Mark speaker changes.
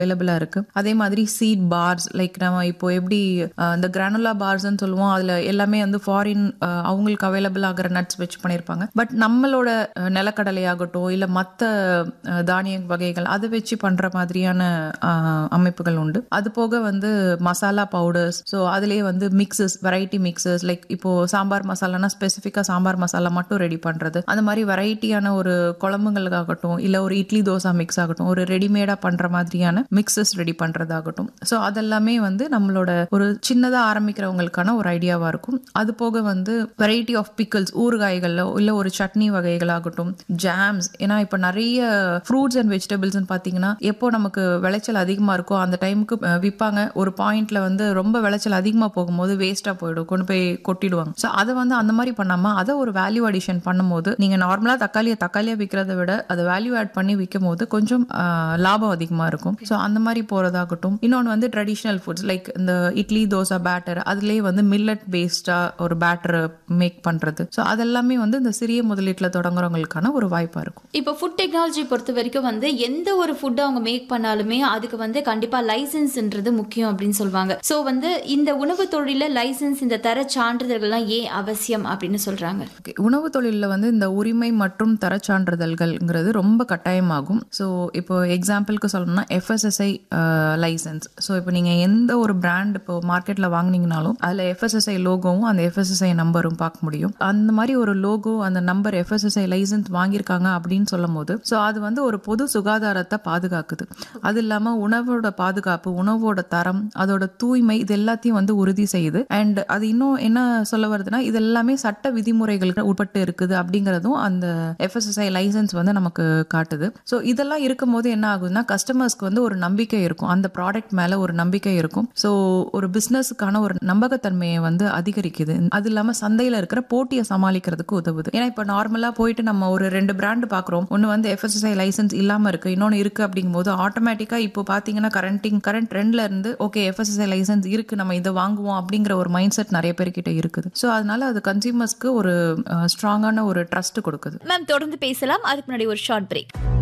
Speaker 1: அவைலபிளா இருக்கு அதே மாதிரி சீட் பார்ஸ் லைக் நம்ம இப்போ எப்படி அஹ், இந்த கிரானுலா பார்ஸ்ன்னு சொல்லுவோம் அதுல எல்லாமே வந்து ஃபாரின் அவங்களுக்கு அவைலபிள் ஆகிற நட்ஸ் வச்சு பண்ணியிருப்பாங்க பட் நம்மளோட அஹ், நிலக்கடலை ஆகட்டும் இல்ல மற்ற தானிய வகைகள் அதை வச்சு பண்ற மாதிரியான அஹ், அமைப்புகள் உண்டு அது போக வந்து மசாலா பவுடர்ஸ் ஸோ அதுலேயே வந்து மிக்சஸ் வெரைட்டி மிக்சஸ் லைக் இப்போ சாம்பார் மசாலானா ஸ்பெசிஃபிக்காக சாம்பார் மசாலா மட்டும் ரெடி பண்றது அந்த மாதிரி வெரைட்டியான ஒரு குழம்புங்களுக்காகட்டும் இல்ல ஒரு இட்லி தோசை மிக்ஸ் ஆகட்டும் ஒரு ரெடிமேடா பண்ற மாதிரியான மிக்சஸ் ரெடி பண்றதாகட்டும் ஸோ அதெல்லாமே வந்து நம்மளோட ஒரு சின்னதா ஆரம்பிக்கிறவங்களுக்கான ஒரு ஐடியாவா இருக்கும் அது போக வந்து வெரைட்டி ஆஃப் பிக்கிள்ஸ் ஊறுகாய்கள்ல இல்ல ஒரு சட்னி வகைகளாகட்டும் ஜாம்ஸ் ஏன்னா இப்போ நிறைய ஃப்ரூட்ஸ் அண்ட் வெஜிடபிள்ஸ் பாத்தீங்கன்னா எப்போ நமக்கு விளைச்சல் அதிகமா இருக்கோ அந்த டைமுக்கு விற்பாங்க ஒரு பாயிண்ட்ல வந்து ரொம்ப விளைச்சல் அதிகமா போகும்போது வேஸ்டா போயிடும் கொண்டு போய் கொட்டிடுவாங்க ஸோ அதை வந்து அந்த மாதிரி பண்ணாம அதை ஒரு வேல்யூ அடிஷன் பண்ணும்போது நீங்க நார்மலா தக்காளியை தக்காளியா விற்கிறத விட அதை வேல்யூ ஆட் பண்ணி விற்கும் போது கொஞ்சம் ஆஹ், லாபம் அதிகமா இருக்கும் ஸோ அந்த மாதிரி போறதாகட்டும் இன்னொன்று வந்து ட்ரெடிஷ்னல் ஃபுட்ஸ் லைக் இந்த இட்லி தோசை பேட்டர் அதுலேயே வந்து மில்லட் பேஸ்டா ஒரு பேட்டர் மேக் பண்றது ஸோ அதெல்லாமே வந்து இந்த சிறிய முதலீட்டில் தொடங்குறவங்களுக்கான ஒரு வாய்ப்பா இருக்கும்
Speaker 2: இப்போ ஃபுட் டெக்னாலஜி பொறுத்த வரைக்கும் வந்து எந்த ஒரு ஃபுட்டை அவங்க மேக் பண்ணாலுமே அதுக்கு வந்து கண்டிப்பா லைசன்ஸ்ன்றது முக்கியம் அப்படின்னு சொல்லுவாங்க ஸோ வந்து இந்த உணவு தொழில லைசன்ஸ் இந்த தர சான்றிதழ்கள்லாம் ஏன் அவசியம் அப்படின்னு சொல்றாங்க
Speaker 1: Okay. உணவு தொழிலில் வந்து இந்த உரிமை மற்றும் தரச் சான்றிதழ்கள்ங்கிறது ரொம்ப கட்டாயமாகும் ஸோ இப்போ எக்ஸாம்பிளுக்கு சொல்லணும்னா எஃப்எஸ்எஸ்ஐ லைசன்ஸ் ஸோ இப்போ நீங்கள் எந்த ஒரு பிராண்ட் இப்போ மார்க்கெட்டில் வாங்குனீங்கனாலும் அதில் எஃப்எஸ்எஸ்ஐ லோகோவும் அந்த எஃப்எஸ்எஸ்ஐ நம்பரும் பார்க்க முடியும் அந்த மாதிரி ஒரு லோகோ அந்த நம்பர் எஃப்எஸ்எஸ்ஐ லைசன்ஸ் வாங்கியிருக்காங்க அப்படின்னு சொல்லும் போது ஸோ அது வந்து ஒரு பொது சுகாதாரத்தை பாதுகாக்குது அது இல்லாமல் உணவோட பாதுகாப்பு உணவோட தரம் அதோட தூய்மை இது எல்லாத்தையும் வந்து உறுதி செய்யுது அண்ட் அது இன்னும் என்ன சொல்ல வருதுன்னா இது எல்லாமே சட்ட விதிமுறைகளுக்கு உட்பட்டு இருக்குது அப்படிங்கறதும் அந்த எஃப்எஸ்எஸ்ஐ லைசன்ஸ் வந்து நமக்கு காட்டுது ஸோ இதெல்லாம் இருக்கும்போது என்ன ஆகுதுன்னா கஸ்டமர்ஸ்க்கு வந்து ஒரு நம்பிக்கை இருக்கும் அந்த ப்ராடக்ட் மேல ஒரு நம்பிக்கை இருக்கும் ஸோ ஒரு பிசினஸுக்கான ஒரு நம்பகத்தன்மையை வந்து அதிகரிக்குது அது இல்லாம சந்தையில இருக்கிற போட்டியை சமாளிக்கிறதுக்கு உதவுது ஏன்னா இப்போ நார்மலா போயிட்டு நம்ம ஒரு ரெண்டு பிராண்ட் பாக்குறோம் ஒன்னு வந்து எஃப்எஸ்எஸ்ஐ லைசன்ஸ் இல்லாம இருக்கு இன்னொன்னு இருக்கு அப்படிங்கும்போது ஆட்டோமேட்டிக்கா இப்போ பாத்தீங்கன்னா கரண்டிங் கரண்ட் ட்ரெண்ட்ல இருந்து ஓகே எஃப்எஸ்எஸ்ஐ லைசன்ஸ் இருக்கு நம்ம இதை வாங்குவோம் அப்படிங்கிற ஒரு மைண்ட் செட் நிறைய பேர்கிட்ட இருக்குது ஸோ அதனால அது கன்சியூமர்ஸ்க்கு ஒரு ஸ்ட்ராங்கான ஒரு ட்ரஸ்ட் கொடுக்குது
Speaker 3: மேம் தொடர்ந்து பேசலாம் அதுக்கு முன்னாடி ஒரு ஷார்ட் பிரேக்